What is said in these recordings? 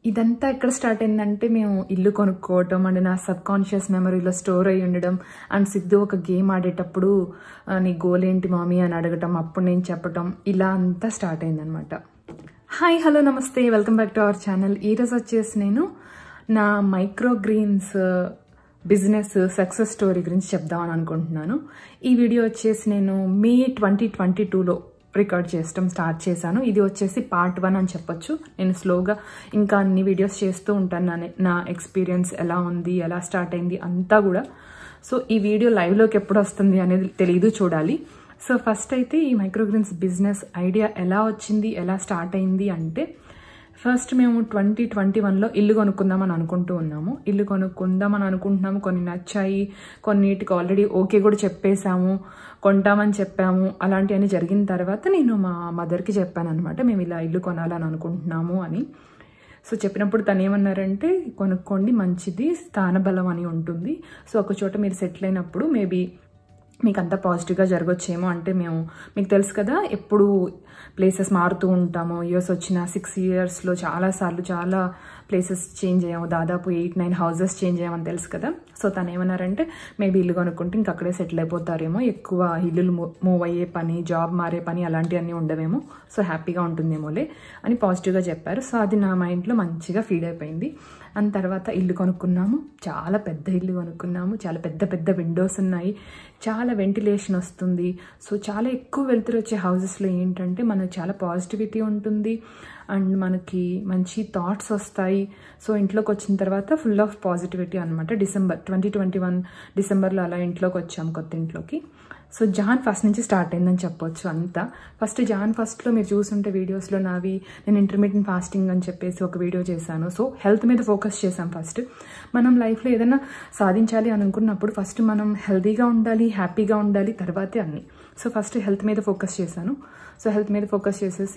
ఇదంతా ఎక్కడ స్టార్ట్ అయిందంటే మేము ఇల్లు కొనుక్కోవటం అండ్ నా సబ్ కాన్షియస్ మెమరీలో స్టోర్ అయి ఉండడం అండ్ సిద్ధు ఒక గేమ్ ఆడేటప్పుడు "ఆ, నీ గోల్ ఏంటి మామీ అని అడగటం అప్పుడు నేను చెప్పటం ఇలా అంతా స్టార్ట్ అయిందనమాట హాయ్ హలో నమస్తే welcome back to our channel ఈరోజు వచ్చేసి నేను నా microgreens business success story గురించి చెప్దామని అనుకుంటున్నాను ఈ వీడియో వచ్చేసి నేను మే ట్వంటీ ట్వంటీ టూలో రికార్డ్ చేయడం స్టార్ట్ చేశాను ఇది వచ్చేసి పార్ట్ వన్ అని చెప్పొచ్చు నేను స్లోగా ఇంకా అన్ని వీడియోస్ చేస్తూ ఉంటాను నా నా ఎక్స్పీరియన్స్ ఎలా ఉంది ఎలా స్టార్ట్ అయింది అంతా కూడా సో ఈ వీడియో లైవ్లోకి ఎప్పుడు వస్తుంది అనేది తెలియదు చూడాలి సో ఫస్ట్ అయితే ఈ మైక్రోగ్రీన్స్ బిజినెస్ ఐడియా ఎలా వచ్చింది ఎలా స్టార్ట్ అయింది అంటే ఫస్ట్ మేము ట్వంటీ ట్వంటీ వన్లో ఇల్లు కొనుక్కుందామని అనుకుంటూ ఉన్నాము ఇల్లు కొనుక్కుందామని అనుకుంటున్నాము కొన్ని నచ్చాయి కొన్నిటికి ఆల్రెడీ ఓకే కూడా చెప్పేశాము కొంటామని చెప్పాము అలాంటివన్నీ జరిగిన తర్వాత నేను మా మదర్కి చెప్పాను అనమాట మేము ఇలా ఇల్లు కొనాలని అనుకుంటున్నాము అని సో చెప్పినప్పుడు తను ఏమన్నారంటే కొనుక్కోండి మంచిది స్థానబలం అని ఉంటుంది సో ఒక చోట మీరు సెటిల్ అయినప్పుడు మేబీ మీకు అంతా పాజిటివ్గా జరగచ్చేమో అంటే మేము మీకు తెలుసు కదా ఎప్పుడు ప్లేసెస్ మారుతూ ఉంటాము ఇయర్స్ వచ్చిన సిక్స్ ఇయర్స్లో చాలాసార్లు చాలా ప్లేసెస్ చేంజ్ అయ్యాము దాదాపు ఎయిట్ నైన్ హౌసెస్ చేంజ్ అయ్యామని తెలుసు కదా సో తను ఏమన్నారంటే మేబీ ఇల్లు కొనుక్కుంటే ఇంక అక్కడే సెటిల్ అయిపోతారేమో ఎక్కువ ఇల్లులు మూవ్ అయ్యే పని జాబ్ మారే పని అలాంటివన్నీ ఉండవేమో సో హ్యాపీగా ఉంటుందేమోలే అని పాజిటివ్గా చెప్పారు సో అది నా మైండ్లో మంచిగా ఫీడ్ అయిపోయింది అండ్ తర్వాత ఇల్లు కొనుక్కున్నాము చాలా పెద్ద ఇల్లు కొనుక్కున్నాము చాలా పెద్ద పెద్ద విండోస్ ఉన్నాయి చాలా వెంటిలేషన్ వస్తుంది సో చాలా ఎక్కువ వెళ్తురు వచ్చే హౌసెస్లో ఏంటంటే మనకు చాలా పాజిటివిటీ ఉంటుంది అండ్ మనకి మంచి థాట్స్ వస్తాయి సో ఇంట్లోకి వచ్చిన తర్వాత ఫుల్ ఆఫ్ పాజిటివిటీ అనమాట డిసెంబర్ ట్వంటీ ట్వంటీ వన్ డిసెంబర్లో అలా ఇంట్లోకి వచ్చాము కొత్త ఇంట్లోకి సో జాన్ ఫస్ట్ నుంచి స్టార్ట్ అయిందని చెప్పొచ్చు అంతా ఫస్ట్ జాన్ ఫస్ట్లో మీరు చూసుంటే వీడియోస్లో నావి నేను ఇంటర్మీడియట్ ఫాస్టింగ్ అని చెప్పేసి ఒక వీడియో చేశాను సో హెల్త్ మీద ఫోకస్ చేశాం ఫస్ట్ మనం లైఫ్లో ఏదైనా సాధించాలి అని అనుకున్నప్పుడు ఫస్ట్ మనం హెల్తీగా ఉండాలి హ్యాపీగా ఉండాలి తర్వాతే అన్ని సో ఫస్ట్ హెల్త్ మీద ఫోకస్ చేశాను సో హెల్త్ మీద ఫోకస్ చేసేసి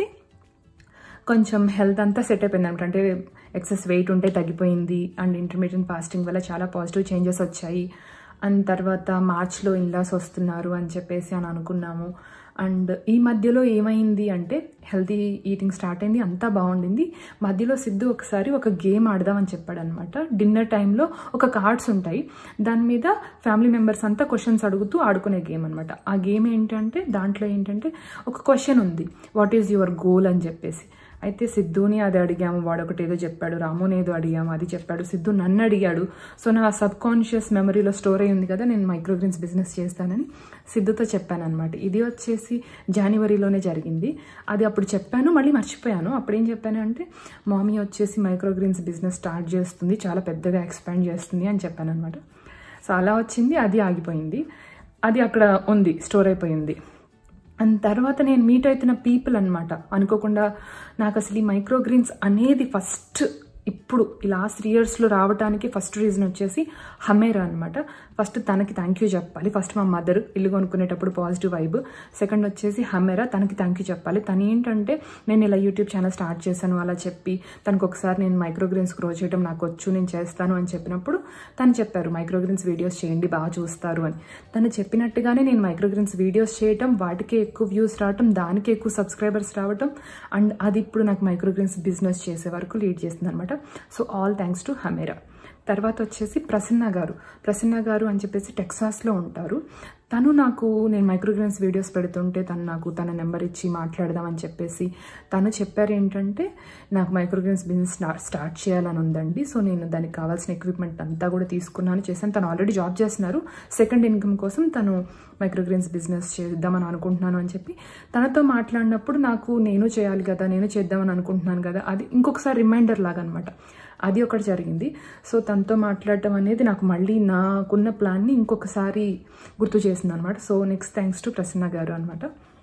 కొంచెం హెల్త్ అంతా సెట్ అయిపోయింది అనమాట అంటే ఎక్సెస్ వెయిట్ ఉంటే తగ్గిపోయింది అండ్ ఇంటర్మీడియట్ ఫాస్టింగ్ వల్ల చాలా పాజిటివ్ చేంజెస్ వచ్చాయి అండ్ తర్వాత మార్చ్లో ఇన్లాస్ వస్తున్నారు అని చెప్పేసి అని అనుకున్నాము అండ్ ఈ మధ్యలో ఏమైంది అంటే హెల్తీ ఈటింగ్ స్టార్ట్ అయింది అంతా బాగుండింది మధ్యలో సిద్ధు ఒకసారి ఒక గేమ్ ఆడదామని చెప్పాడు అనమాట డిన్నర్ టైంలో ఒక కార్డ్స్ ఉంటాయి దాని మీద ఫ్యామిలీ మెంబర్స్ అంతా క్వశ్చన్స్ అడుగుతూ ఆడుకునే గేమ్ అనమాట ఆ గేమ్ ఏంటంటే దాంట్లో ఏంటంటే ఒక క్వశ్చన్ ఉంది వాట్ ఈజ్ యువర్ గోల్ అని చెప్పేసి అయితే సిద్ధుని అది అడిగాము వాడు ఒకటి ఏదో చెప్పాడు రాముని ఏదో అడిగాము అది చెప్పాడు సిద్ధు నన్ను అడిగాడు సో నా సబ్ కాన్షియస్ మెమరీలో స్టోర్ అయి ఉంది కదా నేను మైక్రోగ్రీన్స్ బిజినెస్ చేస్తానని సిద్ధుతో చెప్పాను అనమాట ఇది వచ్చేసి జనవరిలోనే జరిగింది అది అప్పుడు చెప్పాను మళ్ళీ మర్చిపోయాను అప్పుడు ఏం చెప్పాను అంటే మామీ వచ్చేసి మైక్రోగ్రీన్స్ బిజినెస్ స్టార్ట్ చేస్తుంది చాలా పెద్దగా ఎక్స్పాండ్ చేస్తుంది అని చెప్పాను అనమాట సో అలా వచ్చింది అది ఆగిపోయింది అది అక్కడ ఉంది స్టోర్ అయిపోయింది అండ్ తర్వాత నేను మీట్ అవుతున్న పీపుల్ అనమాట అనుకోకుండా నాకు అసలు ఈ మైక్రోగ్రీన్స్ అనేది ఫస్ట్ ఇప్పుడు ఈ లాస్ట్ ఇయర్స్లో రావడానికి ఫస్ట్ రీజన్ వచ్చేసి హమేరా అనమాట ఫస్ట్ తనకి థ్యాంక్ యూ చెప్పాలి ఫస్ట్ మా మదర్ ఇల్లు కొనుక్కునేటప్పుడు పాజిటివ్ వైబ్ సెకండ్ వచ్చేసి హమేరా తనకి థ్యాంక్ యూ చెప్పాలి తను ఏంటంటే నేను ఇలా యూట్యూబ్ ఛానల్ స్టార్ట్ చేశాను అలా చెప్పి తనకు ఒకసారి నేను మైక్రోగ్రీన్స్ గ్రో చేయడం నాకు వచ్చు నేను చేస్తాను అని చెప్పినప్పుడు తను చెప్పారు మైక్రోగ్రీన్స్ వీడియోస్ చేయండి బాగా చూస్తారు అని తను చెప్పినట్టుగానే నేను మైక్రోగ్రీన్స్ వీడియోస్ చేయటం వాటికే ఎక్కువ వ్యూస్ రావటం దానికి ఎక్కువ సబ్స్క్రైబర్స్ రావటం అండ్ అది ఇప్పుడు నాకు మైక్రోగ్రీన్స్ బిజినెస్ చేసే వరకు లీడ్ చేస్తుంది అనమాట so all thanks to Humera తర్వాత వచ్చేసి ప్రసన్న గారు ప్రసన్న గారు అని చెప్పేసి టెక్సాస్లో ఉంటారు తను నాకు నేను మైక్రోగ్రెన్స్ వీడియోస్ పెడుతుంటే తను నాకు తన నెంబర్ ఇచ్చి మాట్లాడదామని చెప్పేసి తను చెప్పారు ఏంటంటే నాకు మైక్రోగ్రెన్స్ బిజినెస్ స్టార్ట్ చేయాలని ఉందండి సో నేను దానికి కావాల్సిన ఎక్విప్మెంట్ అంతా కూడా తీసుకున్నాను చేశాను తను ఆల్రెడీ జాబ్ చేస్తున్నారు సెకండ్ ఇన్కమ్ కోసం తను మైక్రోగ్రెన్స్ బిజినెస్ చేద్దామని అనుకుంటున్నాను అని చెప్పి తనతో మాట్లాడినప్పుడు నాకు నేను చేయాలి కదా నేను చేద్దామని అనుకుంటున్నాను కదా అది ఇంకొకసారి రిమైండర్ లాగా అనమాట అది ఒకటి జరిగింది సో తనతో మాట్లాడటం అనేది నాకు మళ్ళీ నాకున్న ప్లాన్ని ఇంకొకసారి గుర్తు చేసింది అనమాట so next thanks to Prasanna garu అనమాట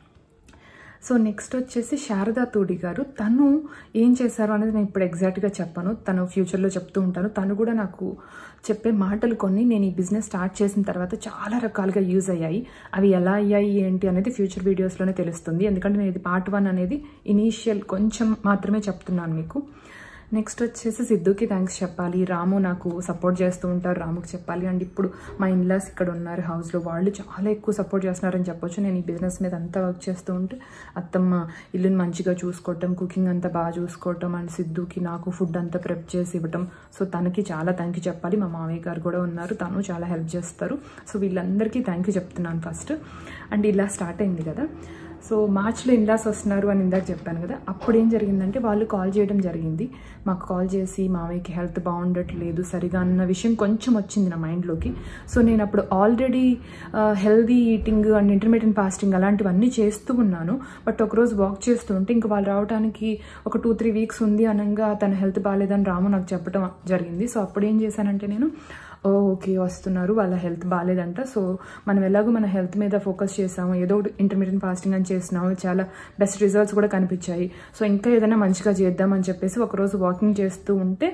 సో నెక్స్ట్ వచ్చేసి శారదా తోడి గారు తను ఏం చేశారు అనేది నేను ఇప్పుడు ఎగ్జాక్ట్గా చెప్పాను తను ఫ్యూచర్లో చెప్తూ ఉంటాను తను కూడా నాకు చెప్పే మాటలు కొన్ని నేను ఈ బిజినెస్ స్టార్ట్ చేసిన తర్వాత చాలా రకాలుగా యూజ్ అయ్యాయి అవి ఎలా అయ్యాయి ఏంటి అనేది ఫ్యూచర్ వీడియోస్లోనే తెలుస్తుంది ఎందుకంటే నేను ఇది పార్ట్ వన్ అనేది ఇనీషియల్ కొంచెం మాత్రమే చెప్తున్నాను మీకు నెక్స్ట్ వచ్చేసి సిద్ధుకి థ్యాంక్స్ చెప్పాలి రాము నాకు సపోర్ట్ చేస్తూ ఉంటారు రాముకి చెప్పాలి అండ్ ఇప్పుడు మా ఇన్లాస్ ఇక్కడ ఉన్నారు హౌస్లో వాళ్ళు చాలా ఎక్కువ సపోర్ట్ చేస్తున్నారని చెప్పొచ్చు నేను ఈ బిజినెస్ మీద అంతా వర్క్ చేస్తూ ఉంటే అత్తమ్మ ఇల్లుని మంచిగా చూసుకోవటం కుకింగ్ అంతా బాగా చూసుకోవటం అండ్ సిద్ధుకి నాకు ఫుడ్ అంతా ప్రిప్ చేసి ఇవ్వటం సో తనకి చాలా థ్యాంక్ యూ చెప్పాలి మా మామయ్య గారు కూడా ఉన్నారు తను చాలా హెల్ప్ చేస్తారు సో వీళ్ళందరికీ థ్యాంక్ యూ చెప్తున్నాను ఫస్ట్ అండ్ ఇలా స్టార్ట్ అయింది కదా సో మార్చ్లో ఇన్లాస్ వస్తున్నారు అని ఇందాక చెప్పాను కదా అప్పుడు ఏం జరిగిందంటే వాళ్ళు కాల్ చేయడం జరిగింది మాకు కాల్ చేసి మామయ్యకి హెల్త్ బాగుండట్లేదు సరిగా అన్న విషయం కొంచెం వచ్చింది నా మైండ్లోకి సో నేను అప్పుడు already healthy eating and intermediate fasting అలాంటివన్నీ చేస్తూ ఉన్నాను బట్ ఒకరోజు వాక్ చేస్తూ ఉంటే ఇంకా వాళ్ళు రావడానికి ఒక టూ త్రీ వీక్స్ ఉంది అనగా తన హెల్త్ బాగాలేదని రాము నాకు చెప్పడం జరిగింది సో అప్పుడు ఏం చేశానంటే నేను ఓ ఓకే వస్తున్నారు వాళ్ళ హెల్త్ బాగాలేదంట సో మనం ఎలాగో మన హెల్త్ మీద ఫోకస్ చేసాము ఏదో ఒకటి ఇంటర్మీడియట్ ఫాస్టింగ్ అని చేస్తున్నాము చాలా బెస్ట్ రిజల్ట్స్ కూడా కనిపించాయి సో ఇంకా ఏదైనా మంచిగా చేద్దామని చెప్పేసి ఒకరోజు వాకింగ్ చేస్తూ ఉంటే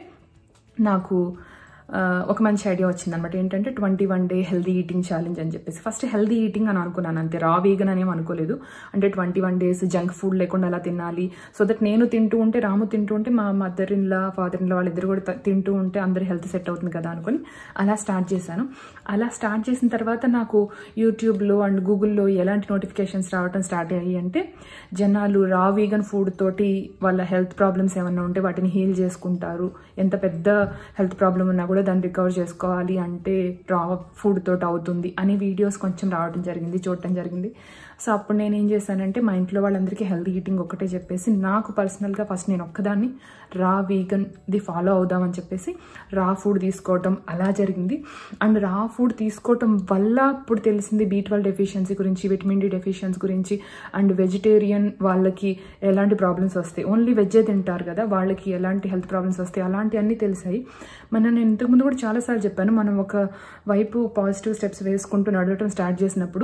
నాకు ఆ, ఒక మంచి ఐడియా వచ్చింది అనమాట ఏంటంటే twenty one day healthy eating challenge అని చెప్పేసి ఫస్ట్ హెల్దీ ఈటింగ్ అని అనుకున్నాను అంతే రా వీగన్ అని ఏం అనుకోలేదు అంటే twenty one days junk food లేకుండా అలా తినాలి సో దట్ నేను తింటూ ఉంటే రాము తింటూ ఉంటే మా మదర్ ఇన్లా ఫాదర్ ఇన్లా వాళ్ళిద్దరు కూడా త- తింటూ ఉంటే అందరి హెల్త్ సెట్ అవుతుంది కదా అనుకుని అలా స్టార్ట్ చేశాను అలా స్టార్ట్ చేసిన తర్వాత నాకు యూట్యూబ్లో అండ్ గూగుల్లో ఎలాంటి నోటిఫికేషన్స్ రావడం స్టార్ట్ అయ్యాయి అంటే జనాలు రా వీగన్ ఫుడ్ తోటి వాళ్ళ హెల్త్ ప్రాబ్లమ్స్ ఏమన్నా ఉంటే వాటిని హీల్ చేసుకుంటారు ఎంత పెద్ద హెల్త్ ప్రాబ్లం ఉన్నా కూడా దాన్ని రికవర్ చేసుకోవాలి అంటే రా ఫుడ్ తోటి అవుతుంది అని వీడియోస్ కొంచెం రావడం జరిగింది చూడటం జరిగింది సో అప్పుడు నేను ఏం చేశానంటే మా ఇంట్లో వాళ్ళందరికీ హెల్తీ ఈటింగ్ ఒకటే చెప్పేసి నాకు పర్సనల్గా ఫస్ట్ నేను ఒక్కదాన్ని రా వీగన్ ది ఫాలో అవుదామని చెప్పేసి రా ఫుడ్ తీసుకోవటం అలా జరిగింది అండ్ రా ఫుడ్ తీసుకోవటం వల్ల ఇప్పుడు తెలిసింది బీ ట్వెల్వ్ డెఫిషియన్సీ గురించి విటమిన్ డి డెఫిషియన్సీ గురించి అండ్ వెజిటేరియన్ వాళ్ళకి ఎలాంటి ప్రాబ్లమ్స్ వస్తాయి ఓన్లీ వెజ్జే తింటారు కదా వాళ్ళకి ఎలాంటి హెల్త్ ప్రాబ్లమ్స్ వస్తాయి అలాంటివన్నీ తెలిసాయి మన నేను ఇంతకుముందు కూడా చాలాసార్లు చెప్పాను మనం ఒక వైపు పాజిటివ్ స్టెప్స్ వేసుకుంటూ నడవటం స్టార్ట్ చేసినప్పుడు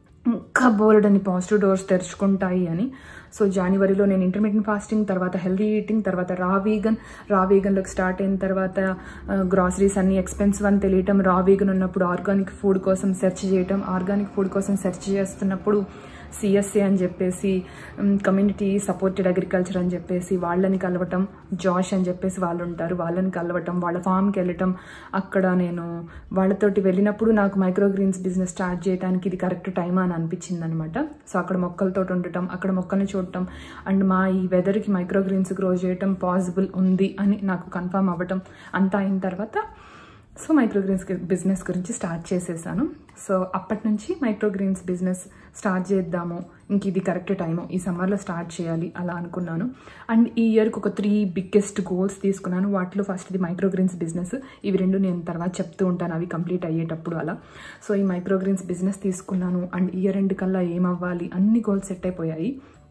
ఇంకా బోలెడని పాజిటివ్ డోర్స్ తెరుచుకుంటాయి అని సో జనవరిలో నేను ఇంటర్మీడియట్ ఫాస్టింగ్ తర్వాత హెల్దీ ఈటింగ్ తర్వాత రా వీగన్ రా వీగన్లోకి స్టార్ట్ అయిన తర్వాత గ్రాసరీస్ అన్ని ఎక్స్పెన్సివ్ అని తెలియటం రా వీగన్ ఉన్నప్పుడు ఆర్గానిక్ ఫుడ్ కోసం సెర్చ్ చేయటం ఆర్గానిక్ ఫుడ్ కోసం సెర్చ్ చేస్తున్నప్పుడు సిఎస్ఏ అని చెప్పేసి కమ్యూనిటీ సపోర్టెడ్ అగ్రికల్చర్ అని చెప్పేసి వాళ్ళని కలవటం జాష్ అని చెప్పేసి వాళ్ళు ఉంటారు వాళ్ళని కలవటం వాళ్ళ ఫామ్కి వెళ్ళటం అక్కడ నేను వాళ్ళతోటి వెళ్ళినప్పుడు నాకు మైక్రోగ్రీన్స్ బిజినెస్ స్టార్ట్ చేయడానికి ఇది కరెక్ట్ టైం అని అనిపించింది అనమాట సో అక్కడ మొక్కలతో ఉండటం అక్కడ మొక్కల్ని చూడటం అండ్ మా ఈ వెదర్కి మైక్రోగ్రీన్స్ గ్రో చేయటం పాసిబుల్ ఉంది అని నాకు కన్ఫర్మ్ అవ్వటం అంతా అయిన తర్వాత సో మైక్రోగ్రీన్స్ బిజినెస్ గురించి స్టార్ట్ చేసేసాను సో అప్పటి నుంచి మైక్రోగ్రీన్స్ బిజినెస్ స్టార్ట్ చేద్దాము ఇంక ఇది కరెక్ట్ టైము ఈ సమ్మర్లో స్టార్ట్ చేయాలి అలా అనుకున్నాను అండ్ ఈ ఇయర్కి ఒక త్రీ బిగ్గెస్ట్ గోల్స్ తీసుకున్నాను వాటిలో ఫస్ట్ ఇది మైక్రోగ్రీన్స్ బిజినెస్ ఇవి రెండు నేను తర్వాత చెప్తూ ఉంటాను అవి కంప్లీట్ అయ్యేటప్పుడు అలా సో ఈ మైక్రోగ్రీన్స్ బిజినెస్ తీసుకున్నాను అండ్ ఇయర్ ఎండ్ కల్లా ఏమవ్వాలి అన్ని గోల్స్ సెట్ అయిపోయాయి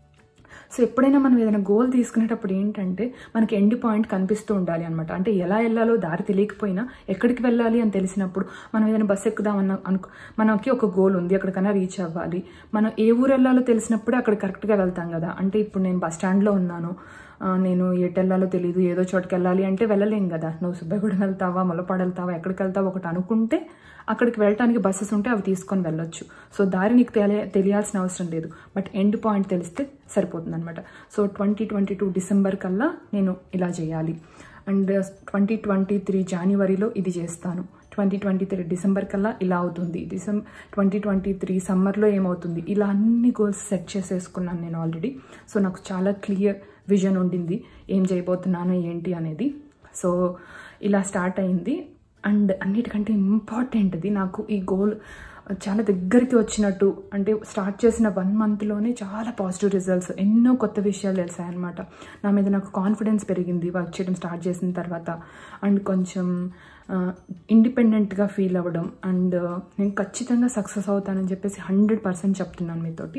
సో ఎప్పుడైనా మనం ఏదైనా గోల్ తీసుకునేటప్పుడు ఏంటంటే మనకి ఎండ్ పాయింట్ కనిపిస్తూ ఉండాలి అనమాట అంటే ఎలా వెళ్ళాలో దారి తెలియకపోయినా ఎక్కడికి వెళ్ళాలి అని తెలిసినప్పుడు మనం ఏదైనా బస్సు ఎక్కుదామన్న అనుకో మనకి ఒక గోల్ ఉంది ఎక్కడికైనా రీచ్ అవ్వాలి మనం ఏ ఊరు వెళ్ళాలో తెలిసినప్పుడే అక్కడ కరెక్ట్గా వెళ్తాం కదా అంటే ఇప్పుడు నేను బస్ స్టాండ్లో ఉన్నాను ఆ, నేను ఎటు వెళ్ళాలో తెలియదు ఏదో చోటుకి వెళ్ళాలి అంటే వెళ్ళలేం కదా నువ్వు సుబ్బగూడెం వెళ్తావా ములపాడు వెళ్తావా ఎక్కడికి వెళ్తావా ఒకటి అనుకుంటే అక్కడికి వెళ్ళటానికి బస్సెస్ ఉంటే అవి తీసుకొని వెళ్ళొచ్చు సో దారి నీకు తెలియ తెలియాల్సిన అవసరం లేదు బట్ ఎండ్ పాయింట్ తెలిస్తే సరిపోతుంది అనమాట so twenty twenty two December కల్లా నేను ఇలా చేయాలి అండ్ ట్వంటీ ట్వంటీ త్రీ జనవరిలో ఇది చేస్తాను ట్వంటీ ట్వంటీ త్రీ డిసెంబర్ కల్లా ఇలా అవుతుంది డిసెంబర్ ట్వంటీ ట్వంటీ త్రీ సమ్మర్లో ఏమవుతుంది ఇలా అన్ని గోల్స్ సెట్ చేసేసుకున్నాను నేను ఆల్రెడీ సో నాకు చాలా క్లియర్ విజన్ ఉండింది ఏం చేయబోతున్నాను ఏంటి అనేది సో ఇలా స్టార్ట్ అయింది అండ్ అన్నిటికంటే ఇంపార్టెంట్ది నాకు ఈ గోల్ చాలా దగ్గరికి వచ్చినట్టు అంటే స్టార్ట్ చేసిన వన్ మంత్లోనే చాలా పాజిటివ్ రిజల్ట్స్ ఎన్నో కొత్త విషయాలు తెలిసాయన్నమాట నా మీద నాకు కాన్ఫిడెన్స్ పెరిగింది వర్క్ చేయడం స్టార్ట్ చేసిన తర్వాత అండ్ కొంచెం ఇండిపెండెంట్గా ఫీల్ అవ్వడం అండ్ నేను ఖచ్చితంగా సక్సెస్ అవుతానని చెప్పేసి హండ్రెడ్ పర్సెంట్ చెప్తున్నాను మీతోటి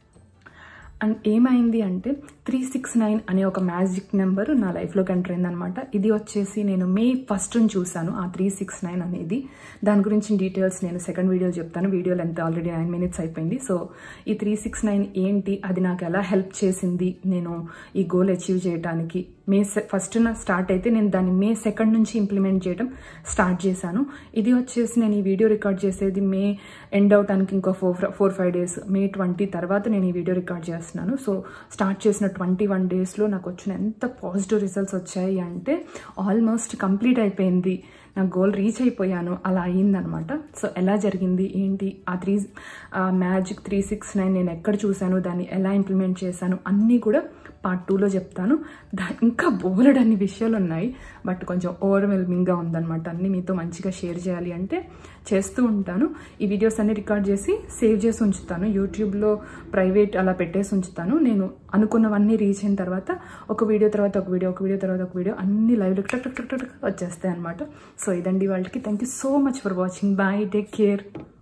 అండ్ ఏమైంది అంటే త్రీ సిక్స్ నైన్ అనే ఒక మ్యాజిక్ నెంబర్ నా లైఫ్లోకి ఎంటర్ అయిందనమాట ఇది వచ్చేసి నేను మే ఫస్ట్ చూశాను ఆ త్రీ సిక్స్ నైన్ అనేది దాని గురించి డీటెయిల్స్ నేను సెకండ్ వీడియో చెప్తాను video length already nine minutes అయిపోయింది సో ఈ త్రీ సిక్స్ నైన్ ఏంటి అది నాకు ఎలా హెల్ప్ చేసింది నేను ఈ గోల్ అచీవ్ చేయడానికి మే ఫస్ట్ స్టార్ట్ అయితే నేను దాన్ని మే సెకండ్ నుంచి ఇంప్లిమెంట్ చేయడం స్టార్ట్ చేశాను ఇది వచ్చేసి నేను ఈ వీడియో రికార్డ్ చేసేది మే ఎండ్ అవటానికి ఇంకో four four five days May twenty తర్వాత నేను ఈ వీడియో రికార్డ్ చేస్తాను చేస్తున్నాను సో స్టార్ట్ చేసిన ట్వంటీ వన్ డేస్లో నాకు వచ్చిన ఎంత పాజిటివ్ రిజల్ట్స్ వచ్చాయి అంటే ఆల్మోస్ట్ కంప్లీట్ అయిపోయింది నా గోల్ రీచ్ అయిపోయాను అలా అయ్యిందనమాట సో ఎలా జరిగింది ఏంటి ఆ three magic three six nine నేను ఎక్కడ చూశాను దాన్ని ఎలా ఇంప్లిమెంట్ చేశాను అన్నీ కూడా పార్ట్ టూలో చెప్తాను దా ఇంకా బోలెడ్ అన్ని విషయాలు ఉన్నాయి బట్ కొంచెం ఓవర్వెల్మింగ్గా ఉందన్నమాట అన్నీ మీతో మంచిగా షేర్ చేయాలి అంటే చేస్తూ ఉంటాను ఈ వీడియోస్ అన్ని రికార్డ్ చేసి సేవ్ చేసి ఉంచుతాను యూట్యూబ్లో ప్రైవేట్ అలా పెట్టేసి ఉంచుతాను నేను అనుకున్నవన్నీ రీచ్ అయిన తర్వాత ఒక వీడియో తర్వాత ఒక వీడియో ఒక వీడియో తర్వాత ఒక వీడియో అన్ని లైవ్లో టక్ టక్ టక్ టక్ వచ్చేస్తాయి అనమాట సో ఇదండి వాళ్ళకి thank you so much for watching bye take care